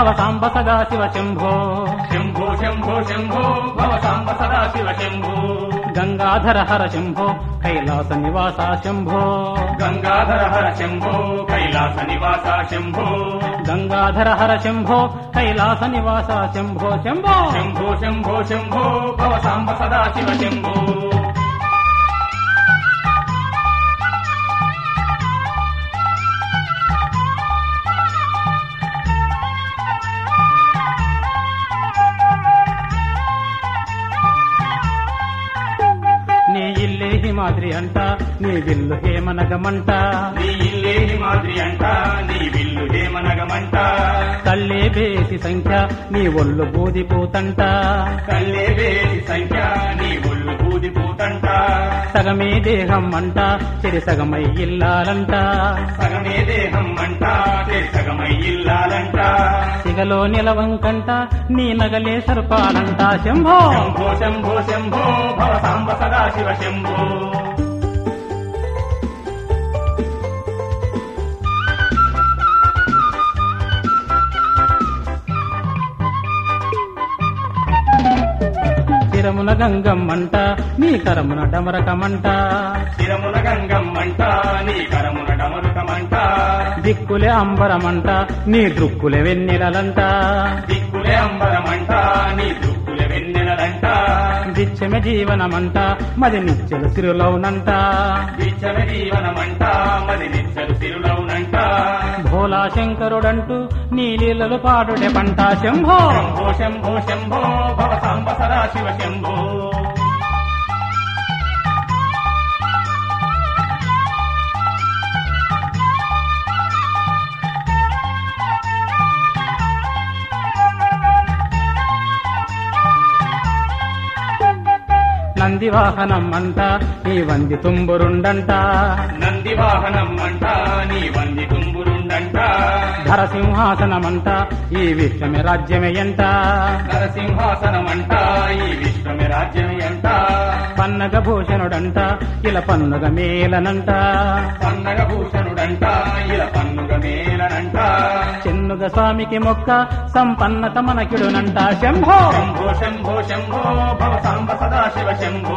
భవ సాంబ సదా శివ శంభో శంభో శంభో శంభో భవ సాంబ సదా శివ శంభో గంగాధర హర శంభో కైలాస నివాస శంభో గంగాధర హర శంభో కైలాస నివాస శంభో గంగాధర హర శంభో కైలాస నివాస శంభో శంభో శంభో శంభో శంభో భవ సాంబ సదా శివ శంభో నీ ఇల్లే హిమాద్రి అంట నీ విల్లు హేమనగమంట నీ ఇల్లే హిమాద్రి అంట నీ విల్లు హేమనగమంట తల్లే బేసి సంఖ్య నీ ఒళ్ళు బూదిపోతంట కల్లే వేసి సంఖ్య నీ ఒళ్ళు బూదిపోతంట సగమే దేహం అంట చెరి సగమై ఇల్లాలంట సగమే దేహం అంట సగమై ఇల్లాలంట సిగలో నిలవంకంట నీ నగలే సర్పాలంట శంభో శంభో శంభో శంభో భవ సాంబ సదా శివ శంభో చిరమున గంగమ్మంట నీ కరమున డమరకమంట శిరమున గంగమ్మంట నీ కరమున డమరుకమంట దిక్కులే అంబరమంట నీ దృక్కులే వెన్నెలలంట దిక్కులే అంబరమంట నీ దుక్కులే వెన్నెలలంట దిచ్చమె జీవనమంట మది నిచ్చెలు సిరులవునంట విచ్చల జీవనమంట మరి నిచ్చలు సిరులవునంట భోలా శంకరుడంటూ నీ లీలలు పాడుడే పంట శంభో శంభో శంభో శంభో భవ సాంబ సదా శివ శంభో నంది వాహనం అంట నీ వంది తుంబురుండంట నంది వాహనం అంట నీ వంది తుంబురుండంట ధరసింహాసనమంట ఈ విశ్వమే రాజ్యమే ఎంట నరసింహాసనమంట ఈ విశ్వమే రాజ్యమే అంట పన్నగ భూషణుడంట ఇలా పన్నుగ మేలనంట పన్నగ భూషణుడంట ఇలా పన్నుగ మేలనంట చెన్నుగ స్వామికి మొక్క సంపన్నత మనకిడునంట శంభో శంభో శంభో శంభో భవ సాంబ సదా శివ శంభో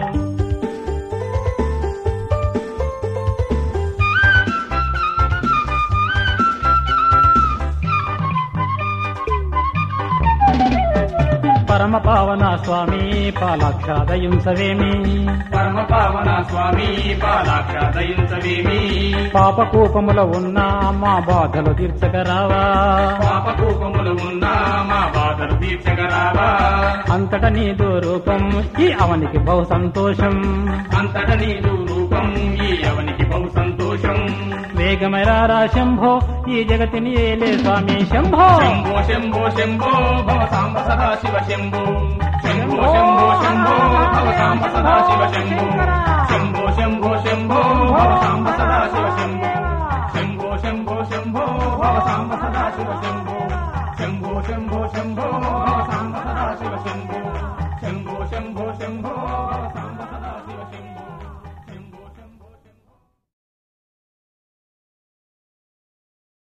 పరమ పావన స్వామి పాలాక్షాదయుంసవేమి పరమ పావన స్వామి పాలాక్ష దయించవేమి పాప కూపముల ఉన్న మా బాధలు తీర్చగరావా పాప కూపములు ఉన్నా మా బాధలు తీర్చగరావా అంతట నీదు రూపం ఈ అవనికి బహు సంతోషం అంతట నీదు రూపం ఈ అవనికి బహు సంతోషం వేగమరారా శంభో ఈ జగతిని ఏలే స్వామి శంభో శంభో శంభో శంభో భవ సాంబ సదా శివ శంభో శంభో శంభో శంభో భవ సాంబ సదా శివ శంభో శంభో శంభో శంభో భవ సాంబ సదా శివ శంభో శంభో శంభో శంభో భవ సాంబ సదా శివ శంభో శంభో శంభో శంభో భవ సాంబ సదా శివ శంభో శంభో శంభో శంభో